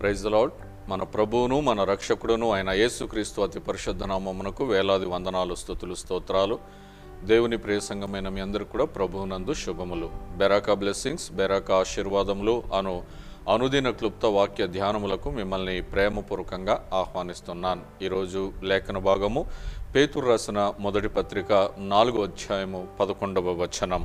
praise the lord మన ప్రభువును మన రక్షకుడును ఆయన యేసుక్రీస్తు అతి పరిశుద్ధ నామమునకు వేలాది వందనాలు స్థుతులు స్తోత్రాలు దేవుని ప్రియ సంఘమైన మీ అందరికి కూడా ప్రభువునందు శుభములు బెరాకా బ్లెస్సింగ్స్ బెరాకా ఆశీర్వాదములు అను అనుదిన క్లుప్త వాక్య ధ్యానములకు మిమ్మల్ని ప్రేమపూర్వకంగా ఆహ్వానిస్తున్నాను ఈరోజు లేఖన భాగము పేతురు రాసిన మొదటి పత్రిక నాలుగో అధ్యాయము పదకొండవ వచనం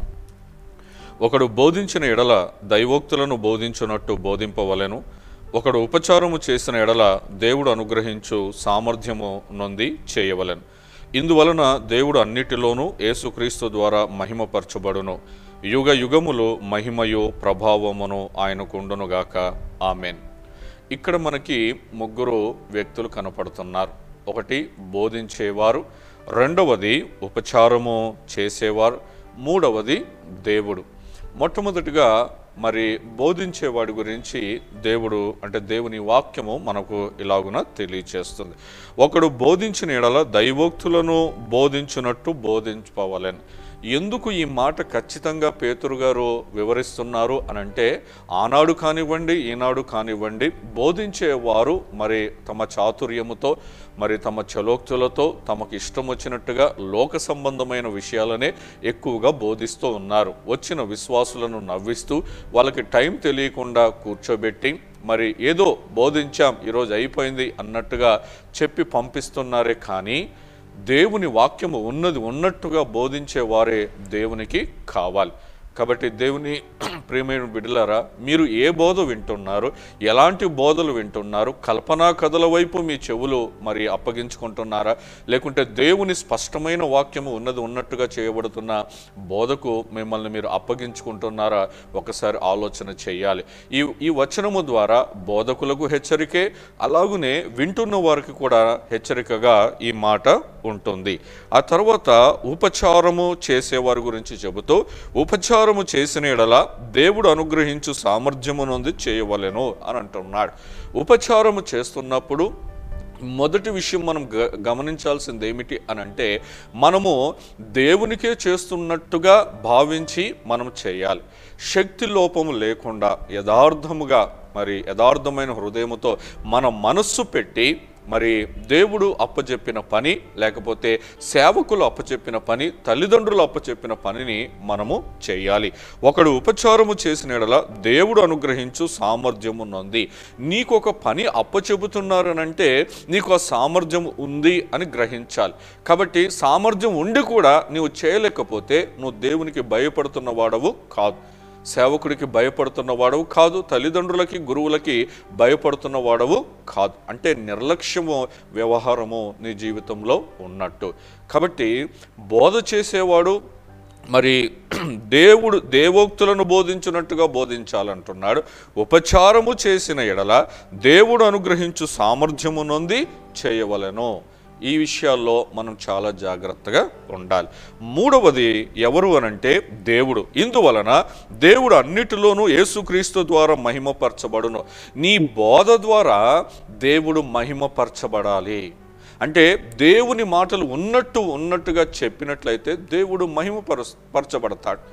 ఒకడు బోధించిన ఎడల దైవోక్తులను బోధించున్నట్టు బోధింపవలెను ఒకడు ఉపచారము చేసిన ఎడల దేవుడు అనుగ్రహించు సామర్థ్యము నొంది చేయవలెను ఇందువలన దేవుడు అన్నిటిలోనూ యేసుక్రీస్తు ద్వారా మహిమపరచబడును యుగ యుగములు మహిమయు ప్రభావమును ఆయనకు ఉండునుగాక ఆమెన్ ఇక్కడ మనకి ముగ్గురు వ్యక్తులు కనపడుతున్నారు ఒకటి బోధించేవారు రెండవది ఉపచారము చేసేవారు మూడవది దేవుడు మొట్టమొదటిగా మరి బోధించేవాడి గురించి దేవుడు అంటే దేవుని వాక్యము మనకు ఇలాగున తెలియచేస్తుంది ఒకడు బోధించిన ఎడల దైవోక్తులను బోధించినట్టు బోధించుకోవాలని ఎందుకు ఈ మాట ఖచ్చితంగా పేతురు గారు వివరిస్తున్నారు అని అంటే ఆనాడు కానివ్వండి ఈనాడు కానివ్వండి బోధించేవారు మరి తమ చాతుర్యముతో మరి తమ చలోక్తులతో తమకు ఇష్టం వచ్చినట్టుగా లోక సంబంధమైన విషయాలనే ఎక్కువగా బోధిస్తూ ఉన్నారు వచ్చిన విశ్వాసులను నవ్విస్తూ వాళ్ళకి టైం తెలియకుండా కూర్చోబెట్టి మరి ఏదో బోధించాం ఈరోజు అయిపోయింది అన్నట్టుగా చెప్పి పంపిస్తున్నారే కానీ దేవుని వాక్యము ఉన్నది ఉన్నట్టుగా బోధించే వారే దేవునికి కావాలి కాబట్టి దేవుని ప్రియమైన బిడ్డలారా మీరు ఏ బోధ వింటున్నారు ఎలాంటి బోధలు వింటున్నారు కల్పనా కథల వైపు మీ చెవులు మరి అప్పగించుకుంటున్నారా లేకుంటే దేవుని స్పష్టమైన వాక్యము ఉన్నది ఉన్నట్టుగా చేయబడుతున్న బోధకు మిమ్మల్ని మీరు అప్పగించుకుంటున్నారా ఒకసారి ఆలోచన చేయాలి ఈ ఈ వచనము ద్వారా బోధకులకు హెచ్చరికే అలాగునే వింటున్న వారికి కూడా హెచ్చరికగా ఈ మాట ఉంటుంది ఆ తర్వాత ఉపచారము చేసేవారి గురించి చెబుతూ ఉపచారము చేసిన ఎడల దేవుడు అనుగ్రహించు సామర్థ్యము నుండి చేయవలెను అని అంటున్నాడు ఉపచారము చేస్తున్నప్పుడు మొదటి విషయం మనం గ గమనించాల్సింది ఏమిటి అని అంటే మనము దేవునికే చేస్తున్నట్టుగా భావించి మనం చేయాలి శక్తి లోపము లేకుండా యథార్థముగా మరి యథార్థమైన హృదయముతో మన మనస్సు పెట్టి మరి దేవుడు అప్పచెప్పిన పని లేకపోతే సేవకులు అప్పచెప్పిన పని తల్లిదండ్రులు అప్పచెప్పిన పనిని మనము చేయాలి ఒకడు ఉపచారము చేసిన ఎడల దేవుడు అనుగ్రహించు సామర్థ్యము ఉంది నీకు ఒక పని అప్పచెబుతున్నారనంటే నీకు ఆ సామర్థ్యం ఉంది అని గ్రహించాలి కాబట్టి సామర్థ్యం ఉండి కూడా నీవు చేయలేకపోతే నువ్వు దేవునికి భయపడుతున్న వాడవు కాదు సేవకుడికి భయపడుతున్న వాడవు కాదు తల్లిదండ్రులకి గురువులకి భయపడుతున్న వాడవు కాదు అంటే నిర్లక్ష్యము వ్యవహారము నీ జీవితంలో ఉన్నట్టు కాబట్టి బోధ చేసేవాడు మరి దేవుడు దేవోక్తులను బోధించినట్టుగా బోధించాలంటున్నాడు ఉపచారము చేసిన ఎడల దేవుడు అనుగ్రహించు సామర్థ్యము నొంది చేయవలెను ఈ విషయాల్లో మనం చాలా జాగ్రత్తగా ఉండాలి మూడవది ఎవరు అనంటే దేవుడు ఇందువలన దేవుడు అన్నిటిలోనూ యేసుక్రీస్తు ద్వారా మహిమపరచబడును నీ బోధ ద్వారా దేవుడు మహిమపరచబడాలి అంటే దేవుని మాటలు ఉన్నట్టు ఉన్నట్టుగా చెప్పినట్లయితే దేవుడు మహిమపర పరచబడతాడు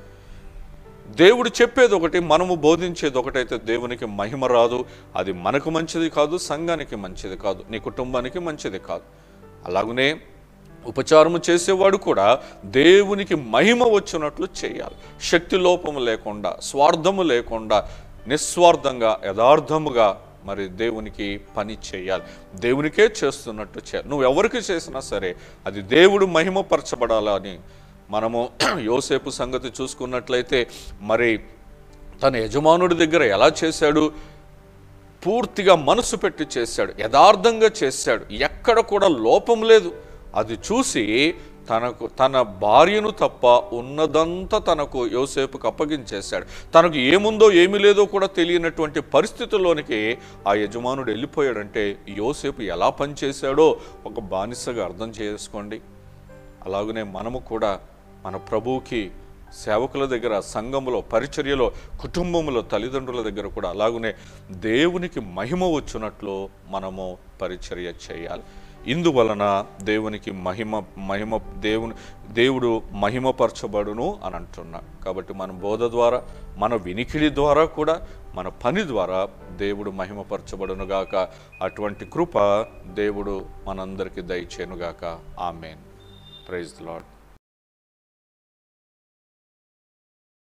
దేవుడు చెప్పేది ఒకటి మనము బోధించేది ఒకటైతే దేవునికి మహిమ రాదు అది మనకు మంచిది కాదు సంఘానికి మంచిది కాదు నీ కుటుంబానికి మంచిది కాదు అలాగనే ఉపచారము చేసేవాడు కూడా దేవునికి మహిమ వచ్చినట్లు చేయాలి శక్తి లోపము లేకుండా స్వార్థము లేకుండా నిస్వార్థంగా యథార్థముగా మరి దేవునికి పని చేయాలి దేవునికే చేస్తున్నట్టు చేయాలి నువ్వు ఎవరికి చేసినా సరే అది దేవుడు మహిమపరచబడాలని మనము యోసేపు సంగతి చూసుకున్నట్లయితే మరి తన యజమానుడి దగ్గర ఎలా చేశాడు పూర్తిగా మనసు పెట్టి చేశాడు యథార్థంగా చేశాడు ఎక్కడ కూడా లోపం లేదు అది చూసి తనకు తన భార్యను తప్ప ఉన్నదంతా తనకు యోసేపుకు అప్పగించేశాడు తనకు ఏముందో ఏమి లేదో కూడా తెలియనటువంటి పరిస్థితుల్లోనికి ఆ యజమానుడు వెళ్ళిపోయాడంటే యోసేపు ఎలా పనిచేశాడో ఒక బానిసగా అర్థం చేసుకోండి అలాగనే మనము కూడా మన ప్రభువుకి సేవకుల దగ్గర సంఘములో పరిచర్యలో కుటుంబంలో తల్లిదండ్రుల దగ్గర కూడా అలాగనే దేవునికి మహిమ వచ్చినట్లు మనము పరిచర్య చేయాలి ఇందువలన దేవునికి మహిమ మహిమ దేవుని దేవుడు మహిమపరచబడును అని అంటున్నా కాబట్టి మన బోధ ద్వారా మన వినికిడి ద్వారా కూడా మన పని ద్వారా దేవుడు మహిమపరచబడును గాక అటువంటి కృప దేవుడు మనందరికీ దయచేనుగాక ఆమెన్ ప్రైజ్ లాడ్